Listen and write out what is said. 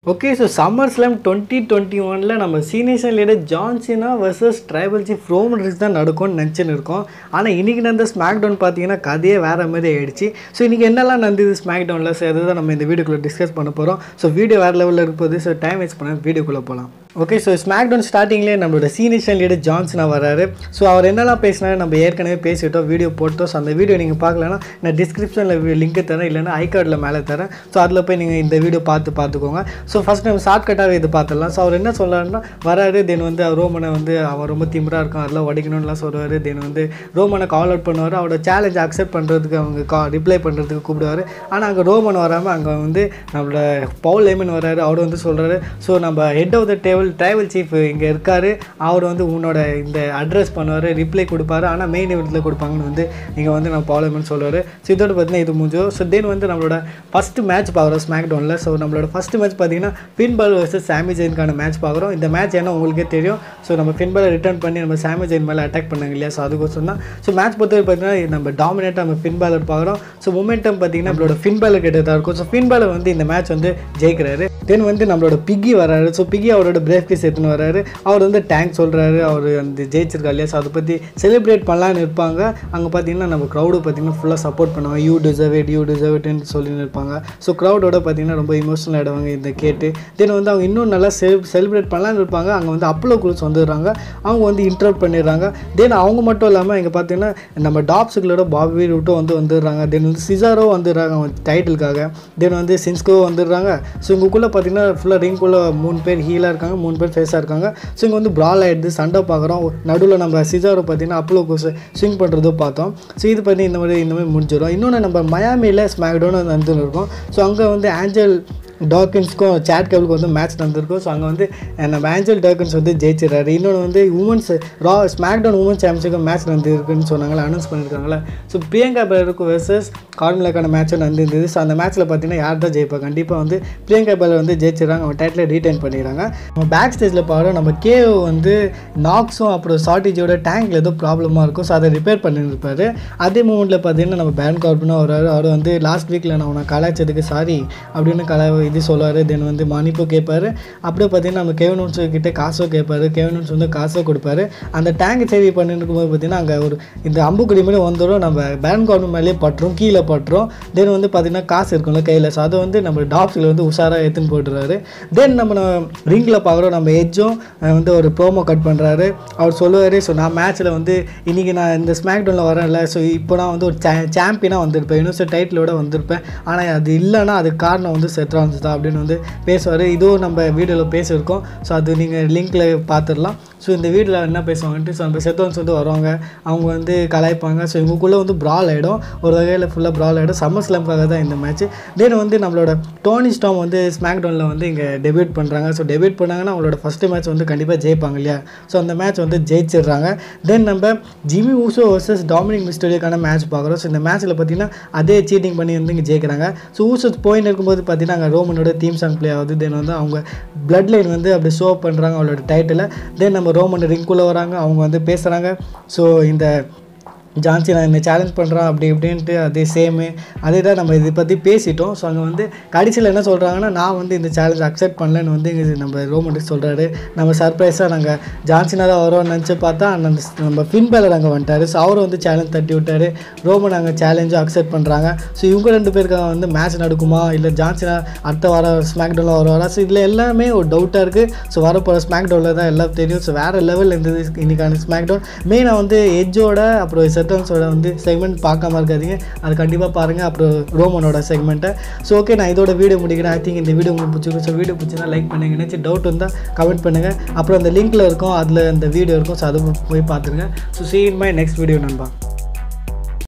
okay so summer slam twenty twenty ஒனில் நம்ம senior leader John Cena versus tribal chief Roman Reigns தான் நடக்கும்னு நினச்சின்னு இருக்கோம் ஆனால் இன்றைக்கி நடந்த ஸ்மாக் டவுன் பார்த்தீங்கன்னா கதையே வேறு மாதிரி ஆயிடுச்சு ஸோ இன்றைக்கி என்னெல்லாம் நடந்தது ஸ்மாக் டவுனில் ஸோ அதுதான் நம்ம இந்த வீடியோக்குள்ளே டிஸ்கஸ் பண்ண போகிறோம் ஸோ வீடியோ வேறு லெவலில் இருப்பது ஸோ டைம் வேஸ்ட் பண்ண வீடியோக்குள்ளே போகலாம் ஓகே ஸோ ஸ்மாக் டவுன் ஸ்டார்டிங்லேயே நம்மளோட சீனியர் லீடர் ஜான்சனா வராரு ஸோ அவர் என்னெல்லாம் பேசினாரு நம்ம ஏற்கனவே பேசிட்டோம் வீடியோ போட்டோம் ஸோ அந்த வீடியோ நீங்கள் பார்க்கலன்னா நான் டிஸ்கிரிப்ஷனில் லிங்க் தரேன் இல்லைன்னா ஐ கார்டில் மேலே தரேன் ஸோ அதில் போய் நீங்கள் இந்த வீடியோ பார்த்து பார்த்துக்கோங்க ஸோ ஃபஸ்ட் நம்ம ஷார்ட்கட்டாகவே இது பார்த்துடலாம் ஸோ அவர் என்ன சொல்கிறாருன்னா வராரு தென் வந்து அவர் ரோமனை வந்து அவர் ரொம்ப திமிராக இருக்கும் அதெல்லாம் உடைக்கணும்லாம் சொல்லுவார் தென் வந்து ரோமனை கால் அவுட் பண்ணுவார் அவரோட சேலஞ்ச் அக்செப்ட் பண்ணுறதுக்கு அவங்க கா ரிப்ளை பண்ணுறதுக்கு கூப்பிடுவார் ஆனால் அங்கே ரோமன் வராமல் அங்கே வந்து நம்மளோட பவுல் லேமன் வராரு அவர் வந்து சொல்கிறாரு ஸோ நம்ம head of the table tribal chief இங்கே இருக்கார் அவர் வந்து உன்னோட இந்த அட்ரஸ் பண்ணுவார் ரிப்ளை கொடுப்பாரு ஆனால் மெயின் இவெண்ட்டில் கொடுப்பாங்கன்னு வந்து இங்கே வந்து நம்ம பவுல் லேமன் சொல்லுவார் ஸோ இதோட பார்த்தீங்கன்னா இது முடிஞ்சோ ஸோ தென் வந்து நம்மளோட ஃபஸ்ட்டு மேட்ச் பார்க்குறோம் ஸ்மாக் டவுனில் ஸோ நம்மளோட ஃபஸ்ட்டு மேட்ச் பார்த்தீங்கன்னா ஃபின்பால் வர்சஸ் சாமி ஜெயின்கான மேட்ச் பார்க்குறோம் இந்த மேட்ச் ஏன்னா உங்களுக்கே தெரியும் ஸோ நம்ம ஃபின்பாலை ரிட்டர்ன் பண்ணி நம்ம சாமி ஜெயின் மேலே அட்டாக் பண்ணாங்க இல்லையா ஸோ அதுக்கோசம் தான் ஸோ மேட்ச் பொறுத்தவரை பார்த்தீங்கன்னா நம்ம டாமினேட்டாக நம்ம ஃபின்பாலர் பார்க்குறோம் ஸோ மொமெண்டம் பார்த்தீங்கன்னா நம்மளோட ஃபின்பாலர் கிட்ட தான் இருக்கும் ஸோ ஃபின்பாலர் வந்து இந்த மேட்ச் வந்து ஜெயிக்கிறாரு தென் வந்து நம்மளோட பிக்கி வராரு ஸோ பிக்கி அவரோட பிரேக் பீஸ் எடுத்துன்னு வராரு அவர் வந்து டேங்க் சொல்கிறாரு அவர் அந்த ஜெயிச்சிருக்கா இல்லையா ஸோ அதை பற்றி செலிப்ரேட் பண்ணலான்னு இருப்பாங்க அங்கே பார்த்தீங்கன்னா நம்ம க்ரௌடு பார்த்தீங்கன்னா ஃபுல்லாக சப்போர்ட் பண்ணுவாங்க you deserve it you deserve இட்னு சொல்லின்னு இருப்பாங்க ஸோ க்ரௌடோட பார்த்தீங்கன்னா ரொம்ப இமோஷனல் ஆகிடுவாங்க இந்த கேட்டு தென் வந்து அவங்க இன்னும் நல்லா செல் செலிப்ரேட் பண்ணலான்னு இருப்பாங்க அங்கே வந்து அப்பளோ குரூஸ் வந்துடுறாங்க அவங்க வந்து இன்டர்வ் பண்ணிடுறாங்க தென் அவங்க மட்டும் இல்லாமல் இங்கே பார்த்தீங்கன்னா நம்ம டாப்ஸுகளோட பாபி ரூட்டும் வந்து வந்துடுறாங்க தென் வந்து சிசாரோ வந்துடுறாங்க அவங்க டைட்டிலுக்காக தென் வந்து சின்ஸ்கோ வந்துடுறாங்க ஸோ இவங்களுக்குள்ளே பார்த்தீங்கன்னா ஃபுல்லாக ரிங்குள்ளே மூணு பேர் ஹீலாக இருக்காங்க மூணு பேர் ஃபேஸாக இருக்காங்க ஸோ இங்கே வந்து ப்ரால் ஆகிடுது சண்டை பார்க்குறோம் நடுவில் நம்ம சிசாரோ பார்த்தீங்கன்னா அப்பளோ குரூஸ் ஸ்விங் பண்ணுறதும் பார்த்தோம் ஸோ இது பண்ணி இந்த மாதிரி இந்த மாதிரி முடிஞ்சிடும் இன்னொன்று நம்ம மயாமியில் ஸ்மாக்டவுன் வந்து இருக்கும் ஸோ அங்கே வந்து ஆஞ்சல் டாக்கின்ஸ்க்கும் சேட் கேபிளுக்கு வந்து மேட்ச் நடந்திருக்கும் ஸோ அங்கே வந்து நம்ம ஆஞ்சல் டாக்கின்ஸ் வந்து ஜெயிச்சிடறாரு இன்னொன்று வந்து women's raw smack down women's championship match நடந்திருக்குன்னு சொன்னாங்களே அனௌன்ஸ் பண்ணியிருக்காங்களே ஸோ பிரியங்கா பேலருக்கு வெர்சஸ் கார்மிலாக்கான மேட்சும் நடந்திருந்தது ஸோ அந்த மேட்ச்சில் பார்த்தீங்கன்னா யார் தான் ஜெயிப்பா கண்டிப்பாக வந்து பிரியங்கா பேலர் வந்து ஜெயிச்சிடறாங்க அவங்க டைட்டில் ரீடைன் பண்ணிடுறாங்க நம்ம பேக் ஸ்டேஜில் பார்க்குறோம் நம்ம கே வந்து நாக்ஸும் அப்புறம் ஷார்ட்டேஜோட டேங்க்கில் ஏதோ ப்ராப்ளமாக இருக்கும் ஸோ அதை ரிப்பேர் பண்ணியிருப்பாரு அதே மூமெண்ட்டில் பார்த்தீங்கன்னா நம்ம பேன் கார்பனும் வராரு அவர் வந்து லாஸ்ட் வீக்கில் நான் உன்னை கலாய்ச்சதுக்கு சாரி அப்படின்னு கலா இது சொல்லுவார் தென் வந்து மன்னிப்பு கேட்பாரு அப்படியே பார்த்தீங்கன்னா நம்ம கேவனூன்ஸ் கிட்டே காசோ கேட்பாரு கேவனூன்ஸ் வந்து காசோ கொடுப்பாரு அந்த டேங்க் சேவை பண்ணிட்டு இருக்கும்போது பார்த்தீங்கன்னா அங்கே ஒரு இந்த அம்புக்குடி மாதிரி வந்துடும் நம்ம பேன் கார்டு மேலேயே பட்டுரும் கீழே பட்டுரும் தென் வந்து பார்த்தீங்கன்னா காசு இருக்கும்ல கையில் ஸோ அதை வந்து நம்ம டாப்ஸில் வந்து உஷாராக எடுத்துன்னு போட்டுறாரு தென் நம்ம ரிங்கில் பார்க்குறோம் நம்ம எஜ்ஜும் வந்து ஒரு ப்ரோமோ கட் பண்ணுறாரு அவர் சொல்லுவார் ஸோ நான் மேட்ச்சில் வந்து இன்றைக்கி நான் இந்த ஸ்மாக் டவுனில் வரேன்ல ஸோ இப்போ நான் வந்து ஒரு சாம்பியனாக வந்திருப்பேன் யூனிவர்சல் டைட்டிலோட வந்திருப்பேன் ஆனால் அது இல்லைன்னா அதுக்கு காரணம் வந்து செத்ரான்ஸ் தான் அப்படின்னு வந்து பேசுவார் இதுவும் நம்ம வீடியோவில் பேசியிருக்கோம் ஸோ அது நீங்கள் லிங்க்கில் பார்த்துடலாம் ஸோ இந்த வீடியோவில் என்ன பேசுவாங்கன்ட்டு ஸோ அந்த செத்வான்ஸ் வந்து வருவாங்க அவங்க வந்து கலாய்ப்பாங்க ஸோ இவங்களுக்குள்ளே வந்து ப்ரால் ஆகிடும் ஒரு வகையில் ஃபுல்லாக ப்ரால் ஆகிடும் சம்மர் ஸ்லாம்காக தான் இந்த மேட்ச் தென் வந்து நம்மளோட டோனி ஸ்டாம் வந்து ஸ்மாக் டவுனில் வந்து இங்கே டெபியூட் பண்ணுறாங்க ஸோ டெபியூட் பண்ணாங்கன்னா அவங்களோட ஃபஸ்ட்டு மேட்ச் வந்து கண்டிப்பாக ஜெயிப்பாங்க இல்லையா ஸோ அந்த மேட்ச் வந்து ஜெயிச்சிடுறாங்க தென் நம்ம ஜிமி ஊசோ வர்சஸ் டாமினிக் மிஸ்டோரியோக்கான மேட்ச் பார்க்குறோம் ஸோ இந்த மேட்ச்சில் பார்த்தீங்கன்னா அதே சீட்டிங் பண்ணி வந்து இங்கே ஜெயிக்கிறாங்க ஸோ ஊசோஸ் போயின்னு இருக்கும்போது பார்த்தீங்கன்னா அங்கே ரோமனோட தீம் சாங் ப்ளே ஆகுது தென் வந்து அவங்க பிளட் லைன் வந்து அப்படி ஷோ பண்ணுறாங்க அவளோட டைட்டில் தென் நம்ம ரோமன் ரிங்குள்ளே வராங்க அவங்க வந்து பேசுகிறாங்க ஸோ இந்த ஜான்சி நான் என்னை சேலஞ்ச் பண்ணுறான் அப்படி இப்படின்ட்டு அதே சேமு அதே தான் நம்ம இதை பற்றி பேசிட்டோம் ஸோ அங்கே வந்து கடைசியில் என்ன சொல்கிறாங்கன்னா நான் வந்து இந்த சேலஞ்ச் அக்செப்ட் பண்ணலன்னு வந்து இங்கே நம்ம ரோமன்ட்டு சொல்கிறாரு நம்ம சர்ப்ரைஸாக நாங்கள் ஜான்சினாக தான் வரோம்னு நினச்சி பார்த்தா அந்த நம்ம ஃபின்பேலர் அங்கே வந்துட்டார் ஸோ அவரும் வந்து சேலஞ்ச் தட்டி விட்டார் ரோமன் அங்கே சேலஞ்சும் அக்செப்ட் பண்ணுறாங்க ஸோ இவங்க ரெண்டு பேருக்காக வந்து மேட்ச் நடக்குமா இல்லை ஜான்சினா அடுத்த வாரம் ஸ்மாக் டவுனில் வருவாரா ஸோ இதில் எல்லாமே ஒரு டவுட்டாக இருக்குது ஸோ வரப்போகிற ஸ்மாக் டவுனில் தான் எல்லாம் தெரியும் ஸோ வேறு லெவலில் இருந்தது இன்றைக்கான ஸ்மாக் டவுன் மெயினாக வந்து எஜ்ஜோட அப்புறம் செட்டன்ஸோட வந்து செக்மெண்ட் பார்க்காம இருக்காதீங்க அது கண்டிப்பாக பாருங்கள் அப்புறம் ரோமனோட செக்மெண்ட்டை ஸோ ஓகே நான் இதோட வீடியோ முடிக்கிறேன் ஐ திங்க் இந்த வீடியோ உங்களுக்கு பிடிச்சிருக்கும் ஸோ வீடியோ பிடிச்சிருந்தா லைக் பண்ணுங்கள் நினச்சி டவுட் இருந்தால் கமெண்ட் பண்ணுங்கள் அப்புறம் அந்த லிங்க்கில் இருக்கும் அதில் அந்த வீடியோ இருக்கும் ஸோ அதை போய் பார்த்துருங்க so see in my next video நண்பா